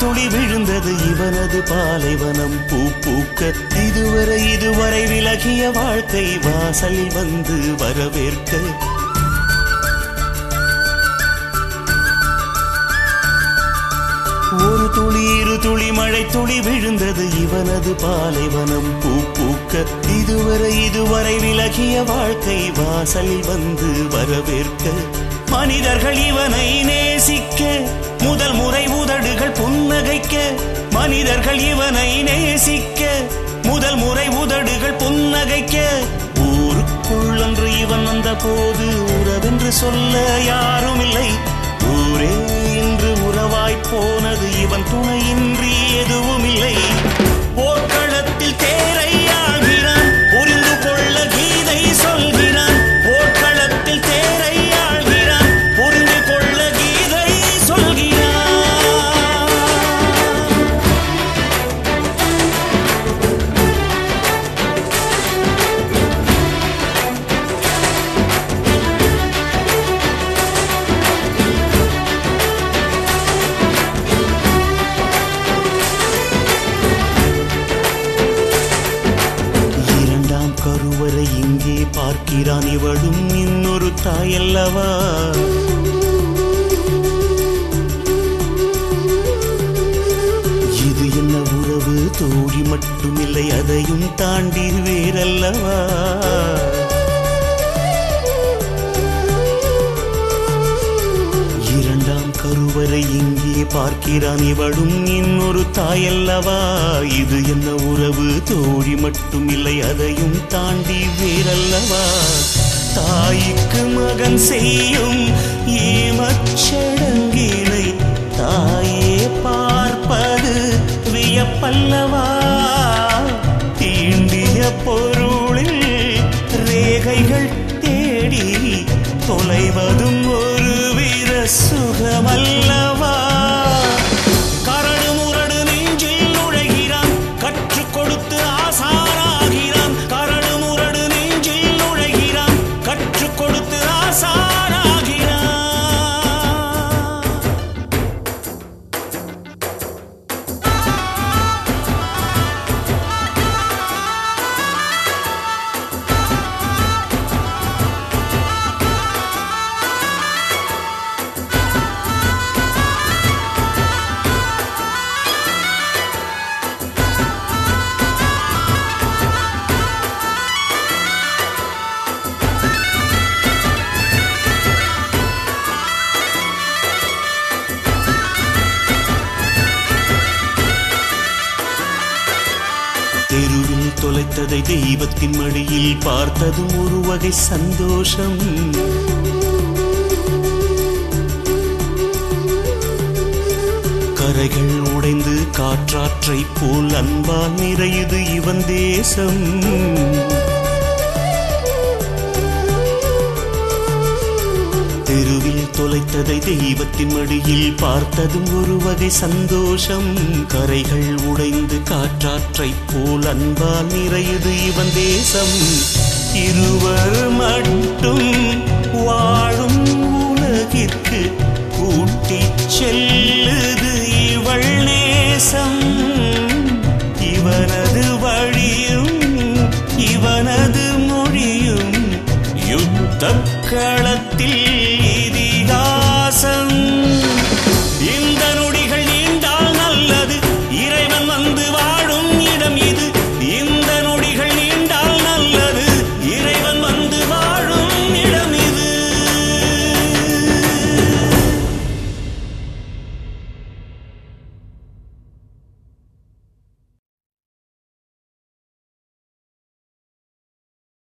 துளி விழுந்தது இவனது பாலைவனம் பூ பூக்க இதுவரை இதுவரை விலகிய வாழ்க்கை வாசலில் வந்து வரவேற்க ஒரு துளி இரு துளி மழை துளி விழுந்தது இவனது பாலைவனம் பூ பூக்க இதுவரை இதுவரை விலகிய வாழ்க்கை வாசலில் வந்து வரவேற்க மனிதர்கள் இவனை நேசிக்க முதல் முறை உதடுகள் புன்னகைக்க மனிதர்கள் இவனை நேசிக்க முதல் முறை உதடுகள் புன்னகைக்க ஊருக்குள் அன்று இவன் வந்த போது உறவென்று சொல்ல யாரும் இல்லை ஊரே இன்று உறவாய்ப் போனது இவன் துணையின்றி எதுவும் இல்லை போர்க்களத்தில் தேரை ஆள்கிறான் புரிந்து கொள்ள கீதை சொல்கிறான் போர்க்களத்தில் தேரை ஆள்கிறான் புரிந்து கொள்ள கீதை சொல்கிறான் இரண்டாம் கருவறை இங்கே பார்க்கிறான் இவளும் இன்னொரு தாயல்லவா இது என்ன உறவு தோழி மட்டுமில்லை அதையும் தாண்டி வேறல்லவா இரண்டாம் கருவறை இங்கே பார்க்கிறான் இவளும் இன்னொரு தாயல்லவா இது என்ன உறவு தோழி மட்டும் இல்லை அதையும் தாண்டி வேறல்லவா தாய்க்கு மகன் செய்யும் ஈமச்சடங்கினை தாயே பார்ப்பது வியப்பல்லவா தீண்டிய பொருளில் ரேகைகள் தேடி தொலைவதும் ஒரு வீர சுகமல்லவா கரடு முரடு நெஞ்சில் நுழைகிறான் கற்றுக் கொடுத்து ஆசாராகிறான் கரடு முரடு நெஞ்சில் நுழைகிறான் கற்றுக் கொடுத்து ஆசாராகிறான் தெருவில் தொலைத்ததை தெய்வத்தின் மடியில் பார்த்ததும் ஒரு வகை சந்தோஷம் கரைகள் உடைந்து காற்றாற்றை போல் அன்பால் நிறையுது இவன் தேசம் தெருவில் தொலைத்ததை தெய்வத்தின் மடியில் பார்த்ததும் ஒரு வகை சந்தோஷம் கரைகள் உடைந்து காற்றாற்றை போல் அன்பால் நிறையுது இவன் தேசம் இருவர் மட்டும் வாழும் உலகிற்கு கூட்டிச் செல்லுது